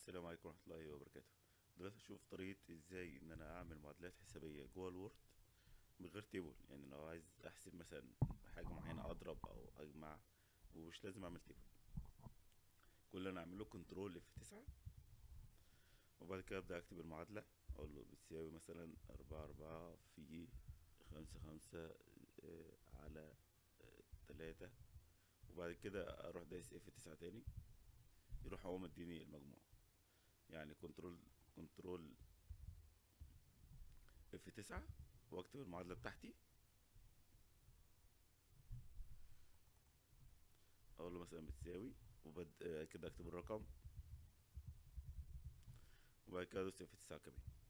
السلام عليكم ورحمة الله وبركاته دلوقتي هشوف طريقة ازاي ان انا اعمل معادلات حسابية جوه الوورد من غير تيبل يعني لو عايز احسب مثلا حاجة معينة اضرب او اجمع ومش لازم اعمل تيبل كل اللي انا اعمله كنترول اف تسعة وبعد كده ابدأ اكتب المعادلة اقول له بتساوي مثلا اربعة اربعة في خمسة خمسة آه، على آه، تلاتة وبعد كده اروح دايس اف تسعة تاني يروح هو مديني المجموع يعني كنترول كنترول اف تسعة واكتب المعادلة بتاعتي اقول له مثلا بتساوي وبد آه، كده اكتب الرقم وبعد كده ادوس اف تسعة كمان